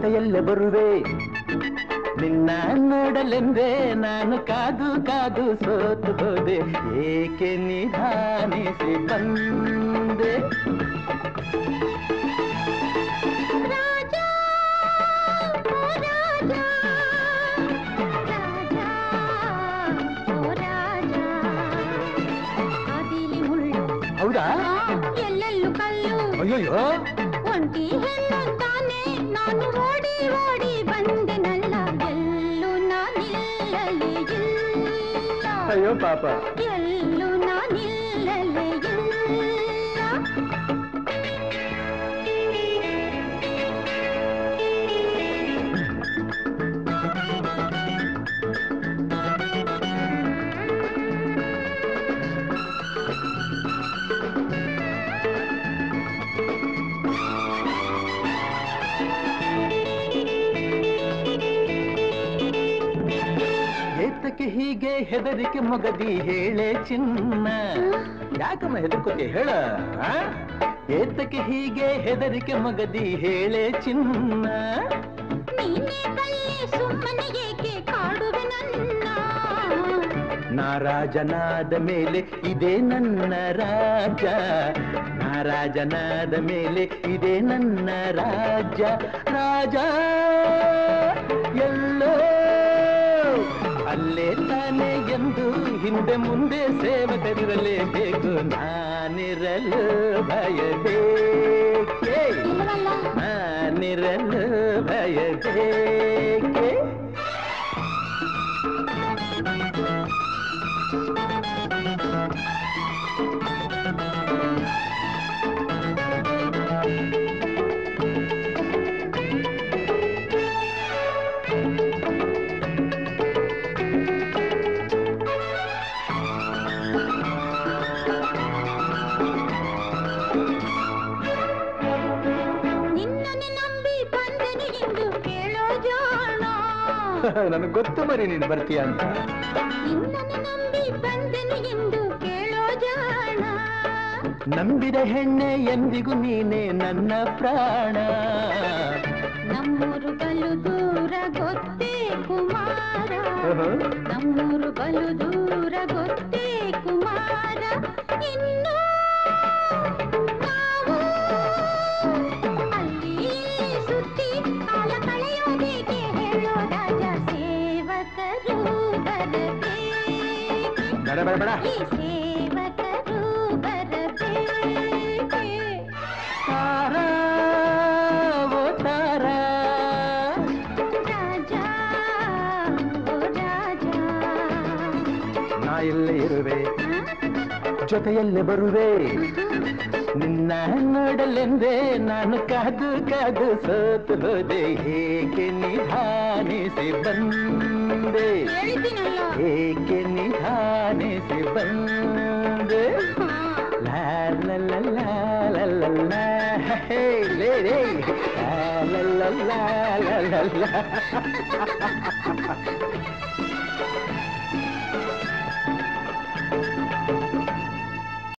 ಜೊತೆಯಲ್ಲೇ ಬರುವೆ ನಿನ್ನ ನೋಡಲೆಂದೇ ನಾನು ಕಾದು ಕಾದು ಸೋತು ಹೋದೆ ಏಕೆ ನಿಧಾನಿಸಿ ಬಂದೆ ಹೌದಾ ಎಲ್ಲೆಲ್ಲೂ ಕಲ್ಲು ಅಯ್ಯೋಯ್ಯೋ ಒಂಟಿ ಹೆಣ್ಣು ತಾನೆ ನಾನು ಓಡಿ ಓಡಿ ಬಂದೆನಲ್ಲ ಎಲ್ಲೂ ನಾನಿಲ್ಲಲೇ ಇಲ್ಲ ಅಯ್ಯೋ ಪಾಪ ಎಲ್ಲೂ ನಾನಿಲ್ಲಲೇ ಇಲ್ಲ ಏತಕ್ಕೆ ಹೀಗೆ ಹೆದರಿಕೆ ಮೊಗದಿ ಹೇಳೆ ಚಿನ್ನ ಯಾಕಮ್ಮ ಹೆದರ್ಕೋತಿ ಹೇಳ ಆ? ಏತಕ್ಕೆ ಹೀಗೆ ಹೆದರಿಕೆ ಮೊಗದಿ ಹೇಳೆ ಚಿನ್ನ ನೀನೇ ಬಲ್ಲೆ ಸುಮ್ಮನೆ ಏಕೆ ಕಾಡುವೆ ನನ್ನ ನಾರಾಜನಾದ ಮೇಲೆ ಇದೇ ನನ್ನ ರಾಜ ನಾರಾಜನಾದ ಮೇಲೆ ಇದೇ ನನ್ನ ರಾಜ ರಾಜ ಎಲ್ಲೋ ಅಲ್ಲೇ ತಾನೆ ಎಂದು ಹಿಂದೆ ಮುಂದೆ ಸೇವಕರಿರಲೇಬೇಕು ನಾನಿರಲು ಭಯಬೇಕೆ ಇಲ್ಲವಲ್ಲ ನಾನಿರಲು ಭಯಬೇಕೆ ನಿನ್ನನ್ನೇ ನಂಬಿ ಬಂದೆನು ಎಂದು ಕೇಳೋ ಜಾಣ ನನಗೆ ಗೊತ್ತು ಮರಿ ನೀನು ಬರ್ತೀಯ ಅಂತ ನಿನ್ನನ್ನೇ ನಂಬಿ ಬಂದೆನು ಎಂದು ಕೇಳೋ ಜಾಣ ನಂಬಿದ ಹೆಣ್ಣೆ ಎಂದಿಗೂ ನೀನೆ ನನ್ನ ಪ್ರಾಣ ನಮ್ಮೂರು ಬಲು ದೂರ ಗೊತ್ತೇ ಕುಮಾರ ನಮ್ಮೂರು ಬಲು ದೂರ ಗೊತ್ತೇ ಕುಮಾರ ಇನ್ನು ನಾವು ಅಲ್ಲಿ ಇಲ್ಲಿ ಸುತ್ತಿ ಕಾಲ ಕಳೆಯೋದೇಕೆ ಹೇಳೋ ರಾಜ ಸೇವಕರು ಬರಬೇಕೆ ಬೇಡ ಬೇಡ ಬೇಡ ಈ ಸೇವಕರು ಬರಬೇಕೆ ತಾರಾ ಓ ತಾರಾ ರಾಜ ಓ ರಾಜ ನಾ ಇಲ್ಲೇ ಇರುವೆ ಆ? ಜೊತೆಯಲ್ಲೇ ಬರುವೆ ನಿನ್ನ ನೋಡಲೆಂದೇ ನಾನು ಕಾದು ಕಾದು ಸೋತು ಹೋದೆ ಹೇಗೆ ನಿಧಾನಿಸಿ ಬಂದೆ ಹೇಳಿದ್ದೀನಲ್ಲ ಏಕೆ ನಿಧಾನಿಸಿ ಬಂದೆ ಲಾ ಲಾ ಲಾ ಲಾ ಲಾ ಲಾ ಲಾ ಹೇ ಲೇ ಲೇ ಲಾ ಲಾ ಲಾ ಲಾ ಲಾ ಲಾ ಲಾ